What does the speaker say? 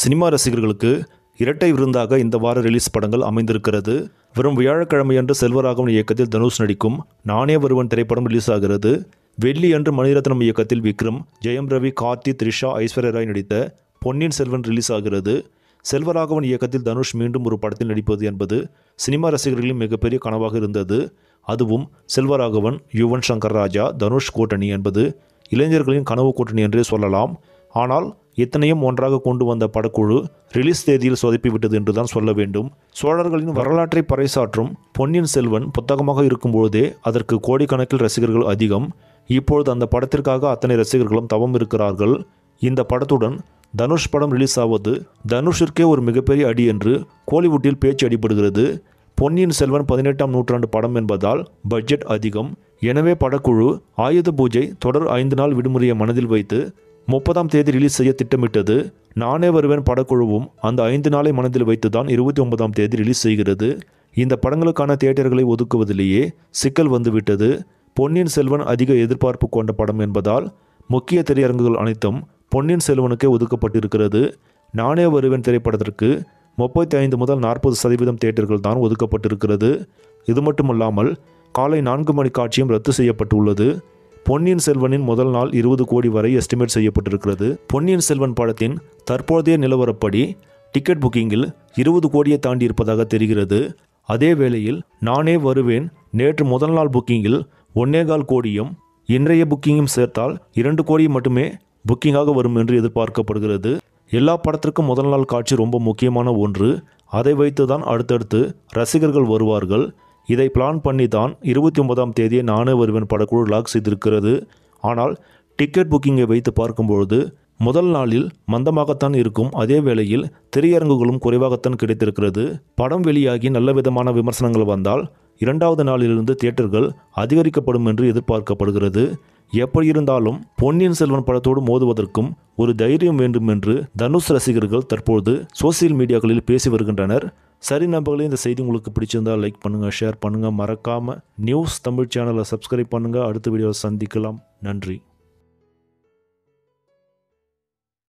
cinema ரசிகர்களுக்கு இரட்டை விருந்தாக இந்த வார ரிலீஸ் படங்கள் அமைந்திருக்கிறது வரும் வியாழக்கிழமையன்று செல்வராகவன் இயக்கத்தில் தனுஷ் நடிக்கும் நானே வருவன் திரைப்படம் ரிலீஸ் ஆகிறது வெள்ளி அன்று மணிரத்னம் இயக்கத்தில் விக்ரம் ஜெயம் ரவி கார்த்தி த்ரிஷா ஐஸ்வர்யா ராய் நடித்த பொன்னியின் செல்வன் ரிலீஸ் ஆகிறது செல்வராகவன் இயக்கத்தில் தனுஷ் மீண்டும் ஒரு படத்தில் நடிப்பது என்பது சினிமா ரசிகர்களின் மிகப்பெரிய கனவாக இருந்தது அதுவும் செல்வராகவன் யுவன் சங்கர் ராஜா தனுஷ் கூட்டணி என்பது இளைஞர்களின் கனவு கூட்டணி என்றே சொல்லலாம் ஆனால் இத்தனையும் ஒன்றாக கொண்டு வந்த படக்குழு ரிலீஸ் தேதியில் சொதப்பி விட்டது என்றுதான் சொல்ல வேண்டும் சோழர்களின் வரலாற்றை பறைசாற்றும் பொன்னியின் செல்வன் புத்தகமாக இருக்கும்பொழுதே அதற்கு கோடிக்கணக்கில் ரசிகர்கள் அதிகம் இப்பொழுது அந்த படத்திற்காக அத்தனை ரசிகர்களும் தவம் இருக்கிறார்கள் இந்த படத்துடன் தனுஷ் படம் ரிலீஸ் ஆவது தனுஷிற்கே ஒரு மிகப்பெரிய அடி என்று கோலிவுட்டில் பேச்சு அடிபடுகிறது பொன்னியின் செல்வன் பதினெட்டாம் நூற்றாண்டு படம் என்பதால் பட்ஜெட் அதிகம் எனவே படக்குழு ஆயுத பூஜை தொடர் ஐந்து நாள் விடுமுறையை மனதில் வைத்து முப்பதாம் தேதி ரிலீஸ் செய்ய திட்டமிட்டது நானே வருவேன் படக்குழுவும் அந்த ஐந்து நாளை மனதில் வைத்து தான் இருபத்தி ஒன்பதாம் தேதி ரிலீஸ் செய்கிறது இந்த படங்களுக்கான தியேட்டர்களை ஒதுக்குவதிலேயே சிக்கல் வந்துவிட்டது பொன்னியின் செல்வன் அதிக எதிர்பார்ப்பு கொண்ட படம் என்பதால் முக்கிய திரையரங்குகள் அனைத்தும் பொன்னியின் செல்வனுக்கே ஒதுக்கப்பட்டிருக்கிறது நானே வருவேன் திரைப்படத்திற்கு முப்பத்தி ஐந்து முதல் நாற்பது சதவீதம் தியேட்டர்கள் தான் ஒதுக்கப்பட்டிருக்கிறது இது மட்டுமல்லாமல் காலை நான்கு மணி காட்சியும் ரத்து செய்யப்பட்டுள்ளது பொன்னியின் செல்வனின் முதல் நாள் இருபது கோடி வரை எஸ்டிமேட் செய்யப்பட்டிருக்கிறது பொன்னியின் செல்வன் படத்தின் தற்போதைய நிலவரப்படி டிக்கெட் புக்கிங்கில் இருபது கோடியை தாண்டி இருப்பதாக தெரிகிறது அதே வேளையில் நானே வருவேன் நேற்று முதல் நாள் புக்கிங்கில் ஒன்னேகால் கோடியும் இன்றைய புக்கிங்கும் சேர்த்தால் இரண்டு கோடி மட்டுமே புக்கிங்காக வரும் என்று எதிர்பார்க்கப்படுகிறது எல்லா படத்திற்கும் முதல் நாள் காட்சி ரொம்ப முக்கியமான ஒன்று அதை வைத்து தான் அடுத்தடுத்து ரசிகர்கள் வருவார்கள் இதை பிளான் பண்ணி தான் இருபத்தி ஒன்பதாம் தேதியை நானே வருவேன் படக்குழு லாக் செய்திருக்கிறது ஆனால் டிக்கெட் புக்கிங்கை வைத்து பார்க்கும்பொழுது முதல் நாளில் மந்தமாகத்தான் இருக்கும் அதே வேளையில் திரையரங்குகளும் குறைவாகத்தான் கிடைத்திருக்கிறது படம் வெளியாகி நல்ல விதமான விமர்சனங்கள் வந்தால் இரண்டாவது நாளிலிருந்து தியேட்டர்கள் அதிகரிக்கப்படும் என்று எதிர்பார்க்கப்படுகிறது எப்படி இருந்தாலும் பொன்னியின் செல்வன் படத்தோடு மோதுவதற்கும் ஒரு தைரியம் வேண்டும் என்று தனுஷ் ரசிகர்கள் தற்போது சோசியல் மீடியாக்களில் பேசி வருகின்றனர் சரி நம்பர்களே இந்த செய்தி உங்களுக்கு பிடிச்சிருந்தால் லைக் பண்ணுங்கள் ஷேர் பண்ணுங்கள் மறக்காமல் நியூஸ் தமிழ் சேனலை சப்ஸ்கிரைப் பண்ணுங்கள் அடுத்த வீடியோவில் சந்திக்கலாம் நன்றி